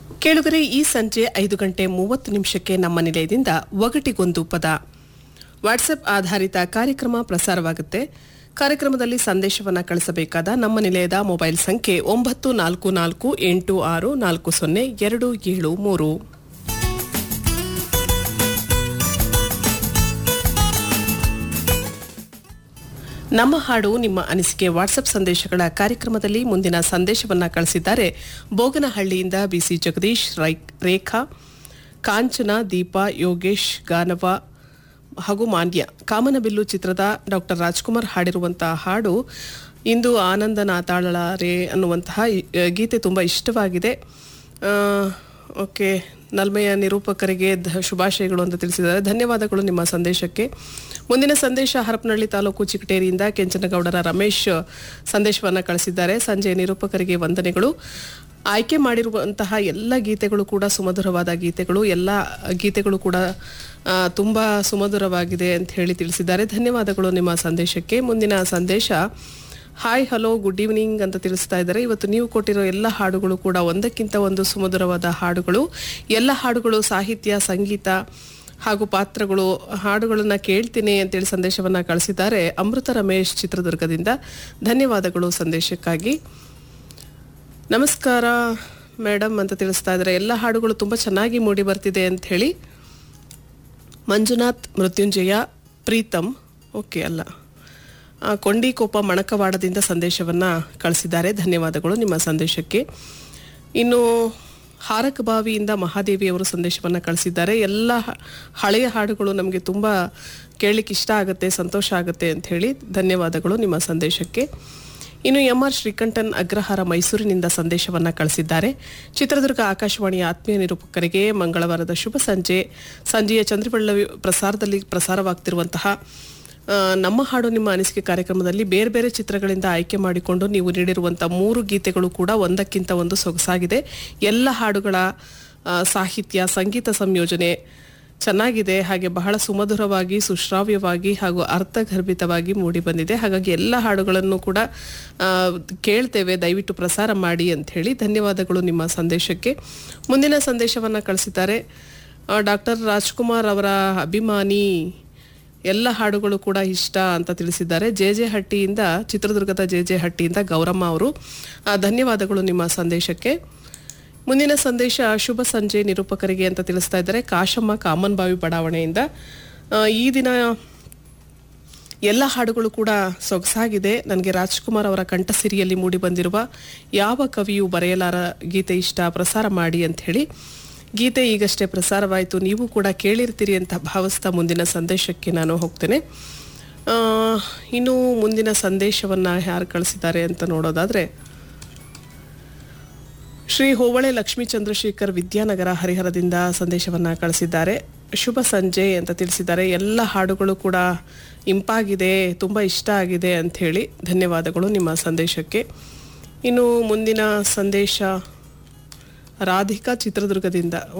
ಕೇಳುಗರೆ ಈ ಸಂಜೆ ಐದು ಗಂಟೆ ಮೂವತ್ತು ನಿಮಿಷಕ್ಕೆ ನಮ್ಮ ನಿಲಯದಿಂದ ಒಗಟಿಗೊಂದು ಪದ ವಾಟ್ಸ್ಆಪ್ ಆಧಾರಿತ ಕಾರ್ಯಕ್ರಮ ಪ್ರಸಾರವಾಗುತ್ತೆ ಕಾರ್ಯಕ್ರಮದಲ್ಲಿ ಸಂದೇಶವನ್ನು ಕಳಿಸಬೇಕಾದ ನಮ್ಮ ನಿಲಯದ ಮೊಬೈಲ್ ಸಂಖ್ಯೆ ಒಂಬತ್ತು ನಾಲ್ಕು ನಾಲ್ಕು ಎಂಟು ಆರು ನಾಲ್ಕು ಸೊನ್ನೆ ಎರಡು ಏಳು ಮೂರು ನಮ್ಮ ಹಾಡು ನಿಮ್ಮ ಅನಿಸಿಕೆ ವಾಟ್ಸಪ್ ಸಂದೇಶಗಳ ಕಾರ್ಯಕ್ರಮದಲ್ಲಿ ಮುಂದಿನ ಸಂದೇಶವನ್ನ ಕಳಿಸಿದ್ದಾರೆ ಬೋಗನಹಳ್ಳಿಯಿಂದ ಬಿಸಿ ಜಗದೀಶ್ ರೈ ರೇಖಾ ಕಾಂಚನ ದೀಪಾ ಯೋಗೇಶ್ ಗಾನವ ಹಾಗೂ ಮಾನ್ಯ ಕಾಮನಬಿಲ್ಲು ಚಿತ್ರದ ಡಾಕ್ಟರ್ ರಾಜ್ಕುಮಾರ್ ಹಾಡಿರುವಂತಹ ಹಾಡು ಇಂದು ಆನಂದ ನಾತಾಳರೇ ಅನ್ನುವಂತಹ ಈ- ಗೀತೆ ತುಂಬ ಇಷ್ಟವಾಗಿದೆ ಆ, ಓಕೆ ನಲ್ಮೆಯ ನಿರೂಪಕರಿಗೆ ಧ- ಶುಭಾಶಯಗಳು ಅಂತ ತಿಳಿಸಿದ್ದಾರೆ ಧನ್ಯವಾದಗಳು ನಿಮ್ಮ ಸಂದೇಶಕ್ಕೆ ಮುಂದಿನ ಸಂದೇಶ ಹರಪನಹಳ್ಳಿ ತಾಲೂಕು ಚಿಕಟೇರಿಯಿಂದ ಕೆಂಚನಗೌಡರ ರಮೇಶ್ ಸಂದೇಶವನ್ನು ಕಳಿಸಿದ್ದಾರೆ ಸಂಜೆ ನಿರೂಪಕರಿಗೆ ವಂದನೆಗಳು ಆಯ್ಕೆ ಮಾಡಿರುವಂತಹ ಎಲ್ಲ ಗೀತೆಗಳು ಕೂಡ ಸುಮಧುರವಾದ ಗೀತೆಗಳು ಎಲ್ಲ ಗೀತೆಗಳು ಕೂಡ ಆ, ತುಂಬಾ ಸುಮಧುರವಾಗಿದೆ ಅಂತ ಹೇಳಿ ತಿಳಿಸಿದ್ದಾರೆ ಧನ್ಯವಾದಗಳು ನಿಮ್ಮ ಸಂದೇಶಕ್ಕೆ ಮುಂದಿನ ಸಂದೇಶ ಹಾಯ್ ಹಲೋ ಗುಡ್ ಈವ್ನಿಂಗ್ ಅಂತ ತಿಳಿಸ್ತಾ ಇದ್ದಾರೆ ಇವತ್ತು ನೀವು ಕೊಟ್ಟಿರೋ ಎಲ್ಲ ಹಾಡುಗಳು ಕೂಡ ಒಂದಕ್ಕಿಂತ ಒಂದು ಸುಮಧುರವಾದ ಹಾಡುಗಳು ಎಲ್ಲ ಹಾಡುಗಳು ಸಾಹಿತ್ಯ ಸಂಗೀತ ಹಾಗೂ ಪಾತ್ರಗಳು ಹಾಡುಗಳನ್ನ ಕೇಳ್ತೀನಿ ಅಂತೇಳಿ ಸಂದೇಶವನ್ನ ಕಳಿಸಿದ್ದಾರೆ ಅಮೃತ ರಮೇಶ್ ಚಿತ್ರದುರ್ಗದಿಂದ ಧನ್ಯವಾದಗಳು ಸಂದೇಶಕ್ಕಾಗಿ ನಮಸ್ಕಾರ ಮೇಡಮ್ ಅಂತ ತಿಳಿಸ್ತಾ ಇದ್ದಾರೆ ಎಲ್ಲ ಹಾಡುಗಳು ತುಂಬ ಚೆನ್ನಾಗಿ ಮೂಡಿ ಬರ್ತಿದೆ ಅಂತ ಹೇಳಿ ಮಂಜುನಾಥ್ ಮೃತ್ಯುಂಜಯ ಪ್ರೀತಮ್ ಓಕೆ ಅಲ್ಲ ಆ, ಕೊಂಡಿಕೊಪ್ಪ ಮಣಕವಾಡದಿಂದ ಸಂದೇಶವನ್ನು ಕಳಿಸಿದ್ದಾರೆ ಧನ್ಯವಾದಗಳು ನಿಮ್ಮ ಸಂದೇಶಕ್ಕೆ ಇನ್ನು ಹಾರಕಬಾವಿಯಿಂದ ಮಹಾದೇವಿ ಅವರು ಸಂದೇಶವನ್ನು ಕಳಿಸಿದ್ದಾರೆ ಎಲ್ಲ ಹ- ಹಳೆಯ ಹಾಡುಗಳು ನಮಗೆ ತುಂಬ ಕೇಳಲಿಕ್ಕೆ ಇಷ್ಟ ಆಗುತ್ತೆ ಸಂತೋಷ ಆಗುತ್ತೆ ಅಂತ ಹೇಳಿ ಧನ್ಯವಾದಗಳು ನಿಮ್ಮ ಸಂದೇಶಕ್ಕೆ ಇನ್ನು ಎಂ ಆರ್ ಶ್ರೀಕಂಠನ್ ಅಗ್ರಹಾರ ಮೈಸೂರಿನಿಂದ ಸಂದೇಶವನ್ನ ಕಳಿಸಿದ್ದಾರೆ ಚಿತ್ರದುರ್ಗ ಆಕಾಶವಾಣಿಯ ಆತ್ಮೀಯ ನಿರೂಪಕರಿಗೆ ಮಂಗಳವಾರದ ಶುಭ ಸಂಜೆ ಸಂಜೆಯ ಚಂದ್ರಬಳ್ಳವಿ ಪ್ರಸಾರದಲ್ಲಿ ಪ್ರಸಾರವಾಗ್ತಿರುವಂತಹ ಆ, ನಮ್ಮ ಹಾಡು ನಿಮ್ಮ ಅನಿಸಿಕೆ ಕಾರ್ಯಕ್ರಮದಲ್ಲಿ ಬೇರೆ ಬೇರೆ ಚಿತ್ರಗಳಿಂದ ಆಯ್ಕೆ ಮಾಡಿಕೊಂಡು ನೀವು ನೀಡಿರುವಂತಹ ಮೂರು ಗೀತೆಗಳು ಕೂಡ ಒಂದಕ್ಕಿಂತ ಒಂದು ಸೊಗಸಾಗಿದೆ ಎಲ್ಲ ಹಾಡುಗಳ ಆ, ಸಾಹಿತ್ಯ ಸಂಗೀತ ಸಂಯೋಜನೆ ಚೆನ್ನಾಗಿದೆ ಹಾಗೆ ಬಹಳ ಸುಮಧುರವಾಗಿ ಸುಶ್ರಾವ್ಯವಾಗಿ ಹಾಗೂ ಅರ್ಥಗರ್ಭಿತವಾಗಿ ಮೂಡಿ ಬಂದಿದೆ ಹಾಗಾಗಿ ಎಲ್ಲ ಹಾಡುಗಳನ್ನು ಕೂಡ ಆ, ಕೇಳ್ತೇವೆ ದಯವಿಟ್ಟು ಪ್ರಸಾರ ಮಾಡಿ ಅಂತ ಹೇಳಿ ಧನ್ಯವಾದಗಳು ನಿಮ್ಮ ಸಂದೇಶಕ್ಕೆ ಮುಂದಿನ ಸಂದೇಶವನ್ನು ಕಳಿಸಿದ್ದಾರೆ ಡಾಕ್ಟರ್ ರಾಜ್ಕುಮಾರ್ ಅವರ ಅಭಿಮಾನಿ ಎಲ್ಲ ಹಾಡುಗಳು ಕೂಡ ಇಷ್ಟ ಅಂತ ತಿಳಿಸಿದ್ದಾರೆ ಜೆ ಜೆ ಹಟ್ಟಿಯಿಂದ ಚಿತ್ರದುರ್ಗದ ಜೆ ಜೆ ಹಟ್ಟಿಯಿಂದ ಗೌರಮ್ಮ ಅವರು ಆ, ಧನ್ಯವಾದಗಳು ನಿಮ್ಮ ಸಂದೇಶಕ್ಕೆ ಮುಂದಿನ ಸಂದೇಶ ಶುಭ ಸಂಜೆ ನಿರೂಪಕರಿಗೆ ಅಂತ ತಿಳಿಸ್ತಾ ಇದ್ದಾರೆ ಕಾಶಮ್ಮ ಕಾಮನ್ಬಾವಿ ಬಡಾವಣೆಯಿಂದ ಆ, ಈ ದಿನ ಎಲ್ಲ ಹಾಡುಗಳು ಕೂಡ ಸೊಗಸಾಗಿದೆ ನನಗೆ ರಾಜ್ಕುಮಾರ್ ಅವರ ಕಂಠಸಿರಿಯಲ್ಲಿ ಮೂಡಿ ಬಂದಿರುವ ಯಾವ ಕವಿಯು ಬರೆಯಲಾರ ಗೀತೆ ಇಷ್ಟ ಪ್ರಸಾರ ಮಾಡಿ ಅಂತ ಹೇಳಿ ಗೀತೆ ಈಗಷ್ಟೇ ಪ್ರಸಾರವಾಯಿತು ನೀವು ಕೂಡ ಕೇಳಿರ್ತೀರಿ ಅಂತ ಭಾವಿಸ್ತಾ ಮುಂದಿನ ಸಂದೇಶಕ್ಕೆ ನಾನು ಹೋಗ್ತೇನೆ ಆ, ಇನ್ನು ಮುಂದಿನ ಸಂದೇಶವನ್ನು ಯಾರು ಕಳಿಸಿದ್ದಾರೆ ಅಂತ ನೋಡೋದಾದರೆ ಶ್ರೀ ಹೋಬಳೆ ಲಕ್ಷ್ಮೀ ಚಂದ್ರಶೇಖರ್ ವಿದ್ಯಾನಗರ ಹರಿಹರದಿಂದ ಸಂದೇಶವನ್ನ ಕಳಿಸಿದ್ದಾರೆ ಶುಭ ಸಂಜೆ ಅಂತ ತಿಳಿಸಿದ್ದಾರೆ ಎಲ್ಲ ಹಾಡುಗಳು ಕೂಡ ಇಂಪಾಗಿದೆ ತುಂಬ ಇಷ್ಟ ಆಗಿದೆ ಅಂತ ಹೇಳಿ ಧನ್ಯವಾದಗಳು ನಿಮ್ಮ ಸಂದೇಶಕ್ಕೆ ಇನ್ನು ಮುಂದಿನ ಸಂದೇಶ ರಾಧಿಕಾ ಚಿತ್ರದುರ್ಗದಿಂದ